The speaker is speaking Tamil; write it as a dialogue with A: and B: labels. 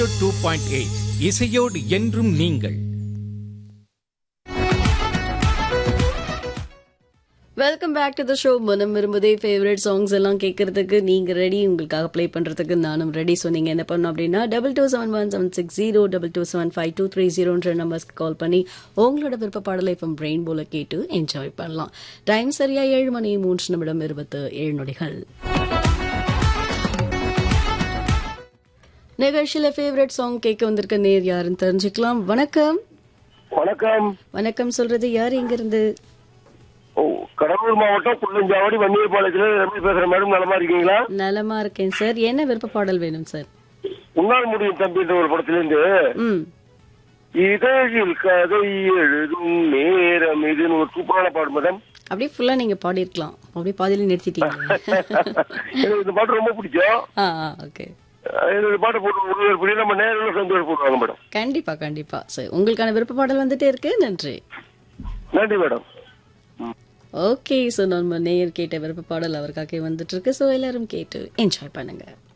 A: டூ பாயிண்ட் எயிட் இசையோடு என்றும் நீங்கள்
B: welcome back to the show மனம் விரும்புதே ஃபேவரட் சாங்ஸ் எல்லாம் கேட்கறதுக்கு நீங்க ரெடி உங்களுக்காக ப்ளே பண்றதுக்கு நானும் ரெடி ஸோ நீங்க என்ன பண்ணணும் அப்படின்னா double two seven one seven six zero double two seven five two three ஜீரோன்ற நம்பர்ஸ்க்கு கால் பண்ணி உங்களோட விருப்ப பாடலை இப்போ பிரெயின் போல கேட்டு என்ஜாய் பண்ணலாம் டைம் சரியா ஏழு மணி மூன்று நிமிடம் இருபத்து ஏழு நொடிகள் நிகழ்ச்சியில ஃபேவரட் சாங் கேட்க வந்திருக்க நேர் யாருன்னு தெரிஞ்சுக்கலாம் வணக்கம்
C: வணக்கம்
B: வணக்கம் சொல்றது யார் எங்க இருந்து
C: ஓ, கடலூர் மாவட்டம் புள்ளஞ்சாவடி வன்னியபாளையத்துல எப்படி பேசுற மேடம் நலமா இருக்கீங்களா
B: நலமா இருக்கேன் சார் என்ன விருப்ப பாடல் வேணும் சார்
C: உன்னால் முடியும் தம்பின்ற ஒரு படத்துல இருந்து
B: ம்
C: இதழில் கதை எழுதும் நேரம் இதுன்னு ஒரு சூப்பரான பாடு மேடம்
B: அப்படியே ஃபுல்லா நீங்க பாடிருக்கலாம் அப்படியே பாதியில நிறுத்திட்டீங்க
C: எனக்கு இந்த பாட்டு ரொம்ப பிடிக்கும்
B: ஆ ஓகே
C: எனக்கு இந்த பாட்டு போட்டு ஒரு படி நம்ம நேரில் சந்தோஷம் போடுவாங்க மேடம்
B: கண்டிப்பா கண்டிப்பா சரி உங்களுக்கான விருப்ப பாடல் வந்துட்டே இருக்கு நன்றி
C: நன்றி மேடம்
B: ஓகே ஸோ நம்ம நேயர் கேட்ட விருப்ப பாடல் அவருக்காக வந்துட்டு இருக்கு ஸோ எல்லாரும் கேட்டு என்ஜாய் பண்ணுங்க